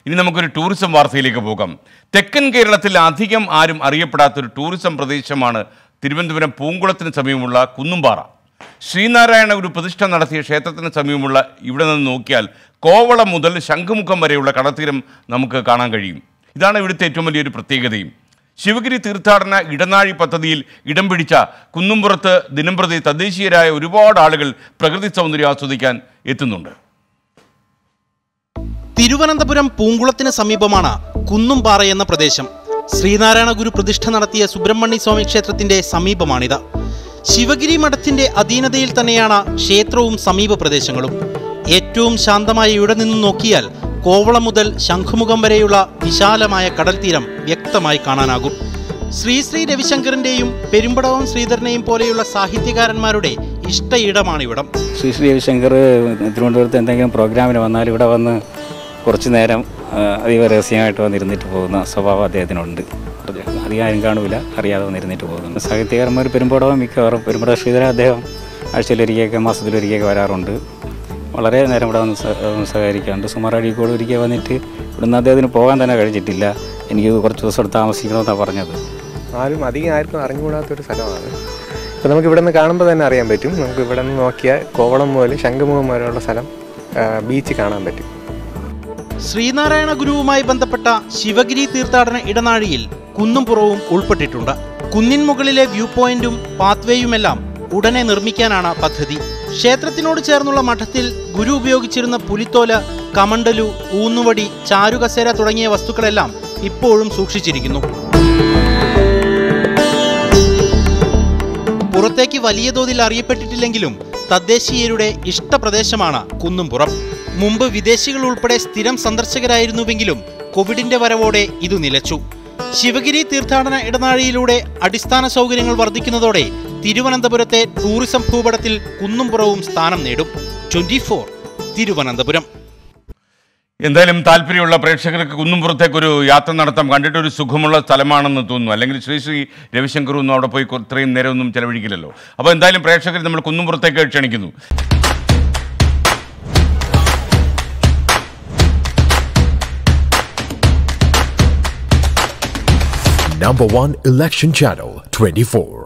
ഇനി നമുക്കൊരു ടൂറിസം വാർത്തയിലേക്ക് പോകാം തെക്കൻ കേരളത്തിൽ അധികം ആരും അറിയപ്പെടാത്തൊരു ടൂറിസം പ്രദേശമാണ് തിരുവനന്തപുരം പൂങ്കുളത്തിന് സമീപമുള്ള കുന്നുംപാറ ശ്രീനാരായണ ഒരു പ്രതിഷ്ഠ നടത്തിയ ക്ഷേത്രത്തിന് സമീപമുള്ള ഇവിടെ നിന്ന് നോക്കിയാൽ കോവളം മുതൽ ശംഖുമുഖം വരെയുള്ള കടത്തീരം നമുക്ക് കാണാൻ കഴിയും ഇതാണ് ഇവിടുത്തെ ഏറ്റവും വലിയൊരു പ്രത്യേകതയും ശിവഗിരി തീർത്ഥാടന ഇടനാഴി പദ്ധതിയിൽ ഇടം പിടിച്ച കുന്നുംപുറത്ത് ദിനംപ്രതി തദ്ദേശീയരായ ഒരുപാട് ആളുകൾ പ്രകൃതി സൗന്ദര്യം ആസ്വദിക്കാൻ എത്തുന്നുണ്ട് തിരുവനന്തപുരം പൂങ്കുളത്തിന് സമീപമാണ് കുന്നുംപാറ എന്ന പ്രദേശം ശ്രീനാരായണ ഗുരു പ്രതിഷ്ഠ നടത്തിയ സുബ്രഹ്മണ്യ സ്വാമി ക്ഷേത്രത്തിന്റെ സമീപമാണിത് ശിവഗിരി മഠത്തിന്റെ അധീനതയിൽ തന്നെയാണ് ക്ഷേത്രവും സമീപ പ്രദേശങ്ങളും ഏറ്റവും ശാന്തമായ ഇവിടെ നിന്നും നോക്കിയാൽ കോവളം മുതൽ ശംഖുമുഖം വരെയുള്ള വിശാലമായ കടൽ തീരം വ്യക്തമായി കാണാനാകും ശ്രീ ശ്രീ രവിശങ്കറിന്റെയും പെരുമ്പടവം ശ്രീധരനെയും പോലെയുള്ള സാഹിത്യകാരന്മാരുടെ ഇഷ്ടയിടമാണിവിടം ശ്രീ ശ്രീ രവിശങ്കർ തിരുവനന്തപുരത്ത് എന്തെങ്കിലും പ്രോഗ്രാമിന് വന്നാൽ ഇവിടെ വന്ന് കുറച്ച് നേരം ആ, അതീവ രഹസ്യമായിട്ട് വന്നിരുന്നിട്ട് പോകുന്ന സ്വഭാവം അദ്ദേഹത്തിനുണ്ട് അധികം ആരും കാണൂല അറിയാതെ വന്നിരുന്നിട്ട് പോകുന്നു സാഹിത്യകാരന്മാർ പെരുമ്പോടവും മിക്കവാറും പെരുമ്പോട ശ്രീധരൻ അദ്ദേഹം ആഴ്ചയിലൊരിക്കലൊക്കെ മാസത്തിലൊരിക്കലൊക്കെ വരാറുണ്ട് വളരെ നേരം ഇവിടെ വന്ന് സ- വന്ന് സഹകരിക്കാറുണ്ട് സുമാർ അഴീക്കോട് ഒരിക്കൽ വന്നിട്ട് ഇവിടുന്ന് അദ്ദേഹത്തിന് പോകാൻ തന്നെ കഴിച്ചിട്ടില്ല എനിക്ക് കുറച്ച് ദിവസം ഇവിടെ താമസിക്കണമെന്നാണ് പറഞ്ഞത് ആരും അധികം ആർക്കും അറിഞ്ഞുകൂടാത്തൊരു സ്ഥലമാണ് അപ്പോൾ നമുക്ക് ഇവിടെ നിന്ന് കാണുമ്പോൾ തന്നെ അറിയാൻ പറ്റും നമുക്ക് ഇവിടെ നിന്ന് നോക്കിയാൽ കോവളം മുതൽ ശംഖുമുഖം വരെയുള്ള സ്ഥലം ബീച്ച് കാണാൻ പറ്റും ശ്രീനാരായണ ഗുരുവുമായി ബന്ധപ്പെട്ട ശിവഗിരി തീർത്ഥാടന ഇടനാഴിയിൽ കുന്നും പുറവും ഉൾപ്പെട്ടിട്ടുണ്ട് കുന്നിൻ മുകളിലെ വ്യൂ പോയിന്റും പാത്വേയുമെല്ലാം ഉടനെ നിർമ്മിക്കാനാണ് പദ്ധതി ക്ഷേത്രത്തിനോട് ചേർന്നുള്ള മഠത്തിൽ ഗുരു ഉപയോഗിച്ചിരുന്ന പുലിത്തോല് കമണ്ടലു ഊന്നുവടി ചാരുകസേര തുടങ്ങിയ വസ്തുക്കളെല്ലാം ഇപ്പോഴും സൂക്ഷിച്ചിരിക്കുന്നു പുറത്തേക്ക് വലിയ തോതിൽ അറിയപ്പെട്ടിട്ടില്ലെങ്കിലും തദ്ദേശീയരുടെ ഇഷ്ടപ്രദേശമാണ് കുന്നുംപുറം മുമ്പ് വിദേശികൾ ഉൾപ്പെടെ സ്ഥിരം സന്ദർശകരായിരുന്നുവെങ്കിലും കോവിഡിന്റെ വരവോടെ ഇത് നിലച്ചു ശിവഗിരി തീർത്ഥാടന ഇടനാഴിയിലൂടെ അടിസ്ഥാന സൗകര്യങ്ങൾ വർദ്ധിക്കുന്നതോടെ തിരുവനന്തപുരത്തെ ടൂറിസം ഭൂപടത്തിൽ കുന്നുംപുറവും സ്ഥാനം നേടും ട്വന്റി തിരുവനന്തപുരം എന്തായാലും താല്പര്യമുള്ള പ്രേക്ഷകർക്ക് കുന്നുംപുറത്തേക്ക് ഒരു യാത്ര നടത്താം കണ്ടിട്ടൊരു സുഖമുള്ള സ്ഥലമാണെന്ന് തോന്നുന്നു അല്ലെങ്കിൽ ശ്രീ ശ്രീ രവിശങ്കർ ഒന്നും അവിടെ പോയി കൊ- ഇത്രയും നേരമൊന്നും ചെലവഴിക്കില്ലല്ലോ അപ്പോൾ എന്തായാലും പ്രേക്ഷകർ നമ്മൾ കുന്നുംപുറത്തേക്ക് ക്ഷണിക്കുന്നു Number one election channel 24.